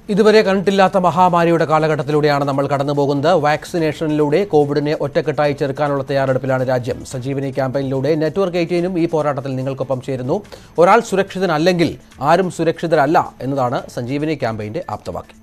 ഇതുവരെ കണ്ടിട്ടില്ലാത്ത മഹാമാരിയുടെ കാലഘട്ടത്തിലൂടെയാണ് നമ്മൾ കടന്നുപോകുന്നത് വാക്സിനേഷനിലൂടെ കോവിഡിനെ ഒറ്റക്കെട്ടായി ചെറുക്കാനുള്ള തയ്യാറെടുപ്പിലാണ് രാജ്യം സഞ്ജീവനി ക്യാമ്പയിനിലൂടെ നെറ്റ്വർക്ക് എയ്റ്റീനും ഈ പോരാട്ടത്തിൽ നിങ്ങൾക്കൊപ്പം ചേരുന്നു ഒരാൾ സുരക്ഷിതനല്ലെങ്കിൽ ആരും സുരക്ഷിതരല്ല എന്നതാണ് സഞ്ജീവനി ക്യാമ്പയിന്റെ ആപ്തവാക്യം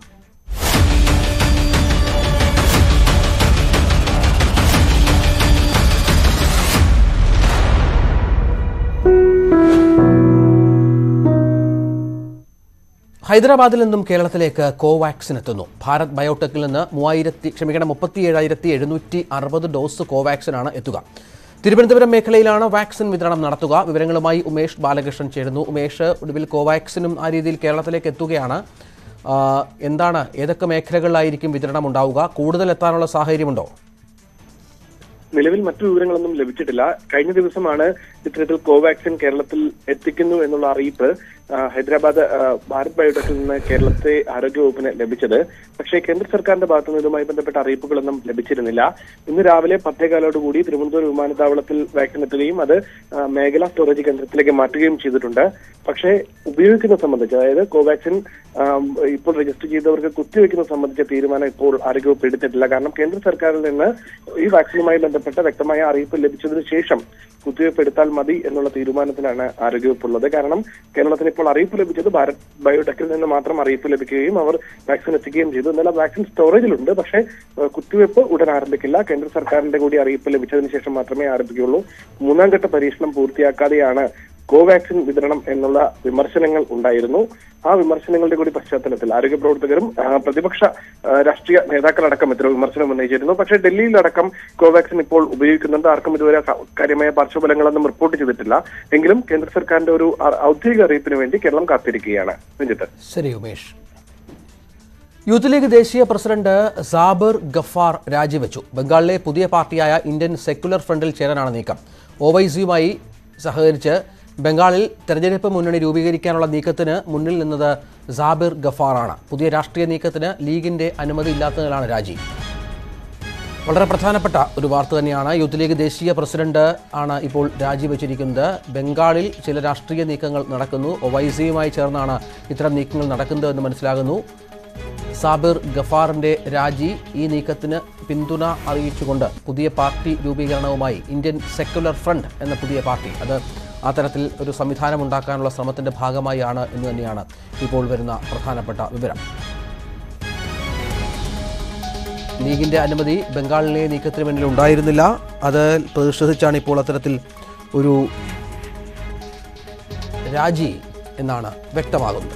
ഹൈദരാബാദിൽ നിന്നും കേരളത്തിലേക്ക് കോവാക്സിൻ എത്തുന്നു ഭാരത് ബയോടെക്കിൽ നിന്ന് മൂവായിരത്തി ക്ഷമിക്കണം മുപ്പത്തി ഏഴായിരത്തി എഴുന്നൂറ്റി അറുപത് ഡോസ് കോവാക്സിനാണ് എത്തുക തിരുവനന്തപുരം മേഖലയിലാണ് വാക്സിൻ വിതരണം നടത്തുക വിവരങ്ങളുമായി ഉമേഷ് ബാലകൃഷ്ണൻ ചേരുന്നു ഉമേഷ് ഒടുവിൽ കോവാക്സിനും ആ രീതിയിൽ കേരളത്തിലേക്ക് എത്തുകയാണ് ആ, എന്താണ് ഏതൊക്കെ മേഖലകളിലായിരിക്കും വിതരണം ഉണ്ടാവുക കൂടുതൽ എത്താനുള്ള സാഹചര്യമുണ്ടോ നിലവിൽ മറ്റു വിവരങ്ങളൊന്നും ലഭിച്ചിട്ടില്ല കഴിഞ്ഞ ദിവസമാണ് ഇത്തരത്തിൽ കോവാക്സിൻ കേരളത്തിൽ എത്തിക്കുന്നു എന്നുള്ള അറിയിപ്പ് ആ, ഹൈദരാബാദ് ആ, ഭാരത് ബയോടെക്കിൽ നിന്ന് കേരളത്തെ ആരോഗ്യവകുപ്പിന് ലഭിച്ചത് പക്ഷേ കേന്ദ്ര സർക്കാരിന്റെ ഭാഗത്തു നിന്ന് ഇതുമായി ബന്ധപ്പെട്ട അറിയിപ്പുകളൊന്നും ലഭിച്ചിരുന്നില്ല ഇന്ന് രാവിലെ പത്തേകാലോടുകൂടി തിരുവനന്തപുരം വിമാനത്താവളത്തിൽ വാക്സിൻ എത്തുകയും അത് ആ, മേഖലാ സ്റ്റോറേജ് കേന്ദ്രത്തിലേക്ക് മാറ്റുകയും ചെയ്തിട്ടുണ്ട് പക്ഷേ ഉപയോഗിക്കുന്ന സംബന്ധിച്ച് അതായത് കോവാക്സിൻ ആ, ഇപ്പോൾ രജിസ്റ്റർ ചെയ്തവർക്ക് കുത്തിവെക്കുന്ന സംബന്ധിച്ച തീരുമാനം ഇപ്പോൾ ആരോഗ്യവകുപ്പ് എടുത്തിട്ടില്ല കാരണം കേന്ദ്ര സർക്കാരിൽ നിന്ന് ഈ വാക്സിനുമായി ബന്ധപ്പെട്ട വ്യക്തമായ അറിയിപ്പ് ലഭിച്ചതിന് ശേഷം കുത്തിവയ്പ്പ് എടുത്താൽ മതി എന്നുള്ള തീരുമാനത്തിലാണ് ആരോഗ്യവകുപ്പ് ഉള്ളത് കാരണം കേരളത്തിന് ഇപ്പോൾ അറിയിപ്പ് ലഭിച്ചത് ഭാരത് ബയോടെക്കിൽ നിന്ന് മാത്രം അറിയിപ്പ് ലഭിക്കുകയും അവർ വാക്സിൻ എത്തിക്കുകയും ചെയ്തു എന്നാൽ ആ വാക്സിൻ സ്റ്റോറേജിലുണ്ട് പക്ഷേ ഏഹ്, കുത്തിവയ്പ്പ് ഉടൻ ആരംഭിക്കില്ല കേന്ദ്ര സർക്കാരിന്റെ കൂടി അറിയിപ്പ് ലഭിച്ചതിന് ശേഷം മാത്രമേ ആരംഭിക്കുകയുള്ളൂ മൂന്നാം ഘട്ട പരീക്ഷണം പൂർത്തിയാക്കാതെയാണ് കോവാക്സിൻ വിതരണം എന്നുള്ള വിമർശനങ്ങൾ ഉണ്ടായിരുന്നു ആ വിമർശനങ്ങളുടെ കൂടി പശ്ചാത്തലത്തിൽ ആരോഗ്യ പ്രവർത്തകരും ആ, പ്രതിപക്ഷ ആ, രാഷ്ട്രീയ നേതാക്കളടക്കം ഇത്തരം വിമർശനം ഉന്നയിച്ചിരുന്നു പക്ഷേ ഡൽഹിയിലടക്കം കോവാക്സിൻ ഇപ്പോൾ ഉപയോഗിക്കുന്നുണ്ട് ആർക്കും ഇതുവരെ ക- കാര്യമായ പാർശ്വഫലങ്ങളൊന്നും റിപ്പോർട്ട് ചെയ്തിട്ടില്ല എങ്കിലും കേന്ദ്ര സർക്കാരിന്റെ ഒരു ആ- ഔദ്യോഗിക അറിയിപ്പിന് വേണ്ടി കേരളം കാത്തിരിക്കുകയാണ് രഞ്ജിത്ത് ശരി ഉമേഷ് യൂത്ത് ലീഗ് ദേശീയ പ്രസിഡന്റ് സാബിർ ഗഫാർ രാജിവെച്ചു ബംഗാളിലെ പുതിയ പാർട്ടിയായ ഇന്ത്യൻ സെക്യുലർ ഫ്രണ്ടിൽ ചേരാനാണ് നീക്കം ഒവൈസിയുമായി സഹകരിച്ച് ബംഗാളിൽ തെരഞ്ഞെടുപ്പ് മുന്നണി രൂപീകരിക്കാനുള്ള നീക്കത്തിന് മുന്നിൽ നിന്നത് സാബിർ ഗഫാറാണ് പുതിയ രാഷ്ട്രീയ നീക്കത്തിന് ലീഗിന്റെ അനുമതി ഇല്ലാത്തതിനാണ് രാജി വളരെ പ്രധാനപ്പെട്ട ഒരു വാർത്ത തന്നെയാണ് യൂത്ത് ലീഗ് ദേശീയ പ്രസിഡന്റ് ആണ് ഇപ്പോൾ രാജിവെച്ചിരിക്കുന്നത് ബംഗാളിൽ ചില രാഷ്ട്രീയ നീക്കങ്ങൾ നടക്കുന്നു ഒവൈസിയുമായി ചേർന്നാണ് ഇത്തരം നീക്കങ്ങൾ നടക്കുന്നത് എന്ന് മനസ്സിലാകുന്നു സാബിർ ഗഫാറിന്റെ രാജി ഈ നീക്കത്തിന് പിന്തുണ അറിയിച്ചുകൊണ്ട് പുതിയ പാർട്ടി രൂപീകരണവുമായി ഇന്ത്യൻ സെക്യുലർ ഫ്രണ്ട് എന്ന പുതിയ പാർട്ടി അത് ആ തരത്തിൽ ഒരു സംവിധാനം ഉണ്ടാക്കാനുള്ള ശ്രമത്തിന്റെ ഭാഗമായാണ് എന്ന് തന്നെയാണ് ഇപ്പോൾ വരുന്ന പ്രധാനപ്പെട്ട വിവരം ലീഗിന്റെ അനുമതി ബംഗാളിലെ നീക്കത്തിന് പിന്നിൽ ഉണ്ടായിരുന്നില്ല അത് പ്രതിഷേധിച്ചാണ് ഇപ്പോൾ അത്തരത്തിൽ ഒരു രാജി എന്നാണ് വ്യക്തമാകുന്നത്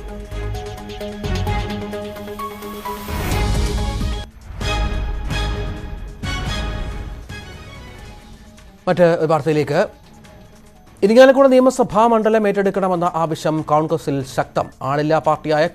മറ്റ് ഒരു വാർത്തയിലേക്ക് ഇരിങ്ങാലക്കുട നിയമസഭാ മണ്ഡലം ഏറ്റെടുക്കണമെന്ന ആവശ്യം കോൺഗ്രസിൽ ശക്തം ആളില്ലാ പാർട്ടിയായ